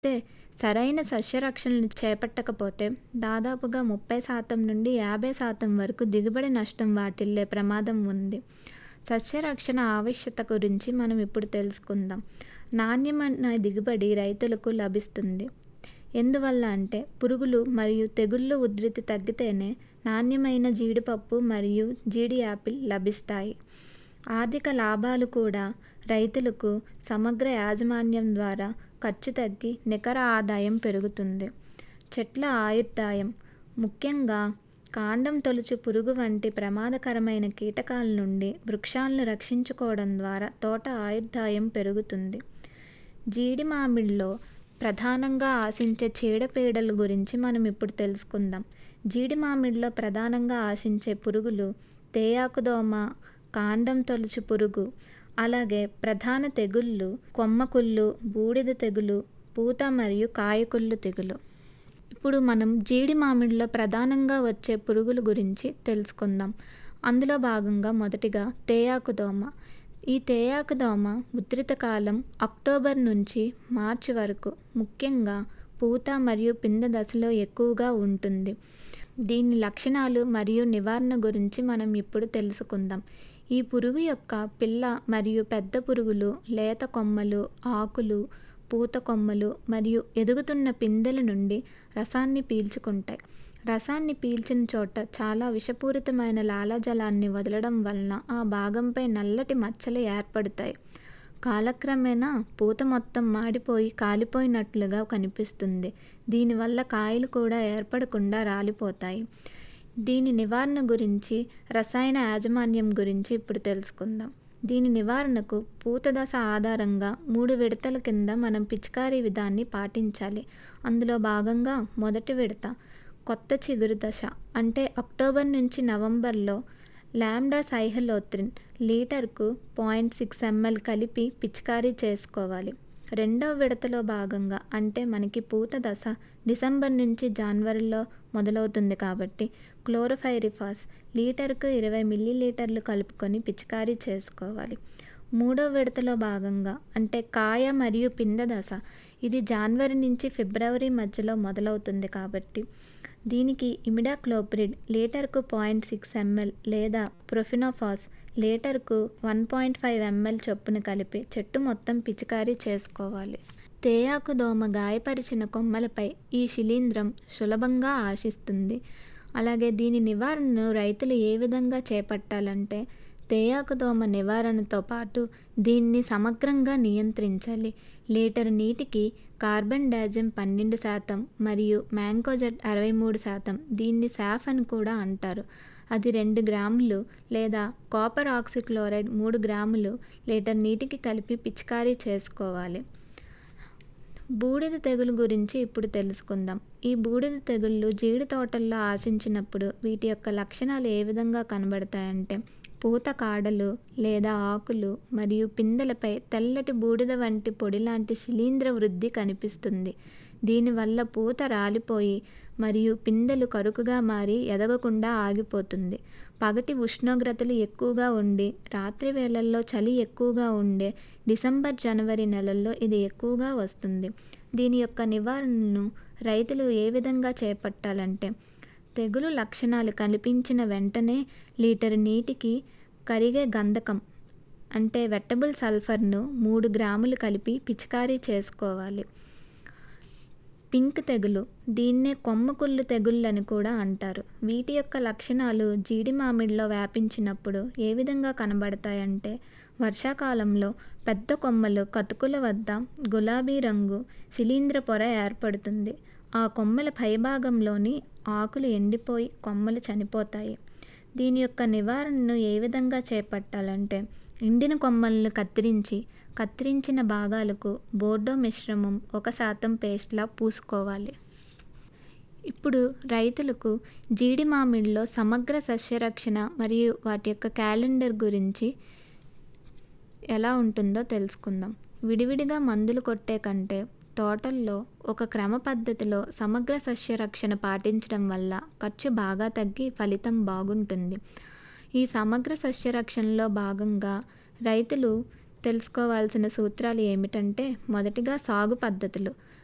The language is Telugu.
అయితే సరైన సస్యరక్షణను చేపట్టకపోతే దాదాపుగా ముప్పై శాతం నుండి యాభై శాతం వరకు దిగుబడి నష్టం వాటిల్లే ప్రమాదం ఉంది సస్యరక్షణ ఆవశ్యకత గురించి మనం ఇప్పుడు తెలుసుకుందాం నాణ్యమైన దిగుబడి రైతులకు లభిస్తుంది ఎందువల్ల అంటే పురుగులు మరియు తెగుళ్ళు ఉధృతి తగ్గితేనే నాణ్యమైన జీడిపప్పు మరియు జీడి యాపిల్ లభిస్తాయి ఆర్థిక లాభాలు కూడా రైతులకు సమగ్ర యాజమాన్యం ద్వారా ఖర్చు తగ్గి నికర ఆదాయం పెరుగుతుంది చెట్ల ఆయుర్దాయం ముఖ్యంగా కాండం తొలుచు పురుగు వంటి ప్రమాదకరమైన కీటకాల నుండి వృక్షాలను రక్షించుకోవడం ద్వారా తోట ఆయుర్దాయం పెరుగుతుంది జీడి మామిడిలో ప్రధానంగా ఆశించే చీడపీడల గురించి మనం ఇప్పుడు తెలుసుకుందాం జీడి మామిడిలో ప్రధానంగా ఆశించే పురుగులు తేయాకుదోమ కాండం తొలుచు పురుగు అలాగే ప్రధాన తెగుళ్ళు కొమ్మకుళ్ళు బూడిద తెగులు పూత మరియు కాయకుళ్ళు తెగులు ఇప్పుడు మనం జీడి మామిడిలో ప్రధానంగా వచ్చే పురుగుల గురించి తెలుసుకుందాం అందులో భాగంగా మొదటిగా తేయాకుదోమ ఈ తేయాకుదోమ ఉధృత కాలం అక్టోబర్ నుంచి మార్చి వరకు ముఖ్యంగా పూత మరియు పింద దశలో ఎక్కువగా ఉంటుంది దీని లక్షణాలు మరియు నివారణ గురించి మనం ఇప్పుడు తెలుసుకుందాం ఈ పురుగు యొక్క పిల్ల మరియు పెద్ద పురుగులు లేత కొమ్మలు ఆకులు పూత కొమ్మలు మరియు ఎదుగుతున్న పిందెల నుండి రసాన్ని పీల్చుకుంటాయి రసాన్ని పీల్చిన చోట చాలా విషపూరితమైన లాలాజలాన్ని వదలడం వలన ఆ భాగంపై నల్లటి మచ్చలు ఏర్పడతాయి కాలక్రమేణా పూత మొత్తం మాడిపోయి కాలిపోయినట్లుగా కనిపిస్తుంది దీనివల్ల కాయలు కూడా ఏర్పడకుండా రాలిపోతాయి దీని నివారణ గురించి రసాయన యాజమాన్యం గురించి ఇప్పుడు తెలుసుకుందాం దీని నివారణకు పూత దశ ఆధారంగా మూడు విడతల కింద మనం పిచికారీ విధాన్ని పాటించాలి అందులో భాగంగా మొదటి విడత కొత్త చిగురు దశ అంటే అక్టోబర్ నుంచి నవంబర్లో లాంబ్డా సైహలోత్రిన్ లీటర్కు పాయింట్ సిక్స్ ఎంఎల్ కలిపి పిచికారీ చేసుకోవాలి రెండవ విడతలో భాగంగా అంటే మనకి పూత దశ డిసెంబర్ నుంచి జనవరిలో మొదలవుతుంది కాబట్టి క్లోరోఫైరిఫాస్ లీటర్కు ఇరవై మిల్లీలీటర్లు కలుపుకొని పిచికారీ చేసుకోవాలి మూడో విడతలో భాగంగా అంటే కాయ మరియు పింద దశ ఇది జనవరి నుంచి ఫిబ్రవరి మధ్యలో మొదలవుతుంది కాబట్టి దీనికి ఇమిడాక్లోప్రిడ్ లీటర్కు పాయింట్ సిక్స్ ఎంఎల్ లేదా ప్రొఫినోఫాస్ లీటర్కు వన్ పాయింట్ ఫైవ్ ఎంఎల్ చొప్పున కలిపి చెట్టు మొత్తం పిచికారీ చేసుకోవాలి తేయాకు దోమ గాయపరిచిన కొమ్మలపై ఈ శిలీంధ్రం సులభంగా ఆశిస్తుంది అలాగే దీని నివారణను రైతులు ఏ విధంగా చేపట్టాలంటే తేయాకు దోమ నివారణతో పాటు దీన్ని సమగ్రంగా నియంత్రించాలి లీటర్ నీటికి కార్బన్ డాజం పన్నెండు శాతం మరియు మ్యాంకోజెట్ అరవై మూడు శాతం దీన్ని సాఫ్ అని కూడా అంటారు అది రెండు గ్రాములు లేదా కాపర్ ఆక్సిక్లోరైడ్ మూడు గ్రాములు లీటర్ నీటికి కలిపి పిచికారీ చేసుకోవాలి బూడిద తెగులు గురించి ఇప్పుడు తెలుసుకుందాం ఈ బూడిద తెగుళ్ళు జీడి తోటల్లో ఆశించినప్పుడు వీటి యొక్క లక్షణాలు ఏ విధంగా కనబడతాయంటే పూత కాడలు లేదా ఆకులు మరియు పిందెలపై తెల్లటి బూడిద వంటి పొడి లాంటి శిలీంద్ర వృద్ధి కనిపిస్తుంది దీనివల్ల పూత రాలిపోయి మరియు పిందెలు కరుకుగా మారి ఎదగకుండా ఆగిపోతుంది పగటి ఉష్ణోగ్రతలు ఎక్కువగా ఉండి రాత్రి వేళల్లో చలి ఎక్కువగా ఉండే డిసెంబర్ జనవరి నెలల్లో ఇది ఎక్కువగా వస్తుంది దీని యొక్క నివారణను రైతులు ఏ విధంగా చేపట్టాలంటే తెగులు లక్షణాలు కనిపించిన వెంటనే లీటర్ నీటికి కరిగే గంధకం అంటే వెట్టబుల్ సల్ఫర్ను మూడు గ్రాములు కలిపి పిచికారీ చేసుకోవాలి పింక్ తెగులు దీన్నే కొమ్మకుళ్ళు తెగుళ్ళని కూడా అంటారు వీటి యొక్క లక్షణాలు జీడి మామిడిలో వ్యాపించినప్పుడు ఏ విధంగా కనబడతాయంటే వర్షాకాలంలో పెద్ద కొమ్మలు కతుకుల వద్ద గులాబీ రంగు శిలీంద్ర పొర ఏర్పడుతుంది ఆ కొమ్మల పైభాగంలోని ఆకులు ఎండిపోయి కొమ్మలు చనిపోతాయి దీని యొక్క నివారణను ఏ విధంగా చేపట్టాలంటే ఎండిన కొమ్మలను కత్తిరించి కత్తిరించిన భాగాలకు బోర్డో మిశ్రమం ఒక శాతం పేస్ట్లా పూసుకోవాలి ఇప్పుడు రైతులకు జీడి మామిడిలో సమగ్ర సస్యరక్షణ మరియు వాటి యొక్క క్యాలెండర్ గురించి ఎలా ఉంటుందో తెలుసుకుందాం విడివిడిగా మందులు కొట్టే కంటే తోటల్లో ఒక క్రమ పద్ధతిలో సమగ్ర సస్యరక్షణ పాటించడం వల్ల ఖర్చు బాగా తగ్గి ఫలితం బాగుంటుంది ఈ సమగ్ర సస్యరక్షణలో భాగంగా రైతులు తెలుసుకోవాల్సిన సూత్రాలు ఏమిటంటే మొదటిగా సాగు పద్ధతులు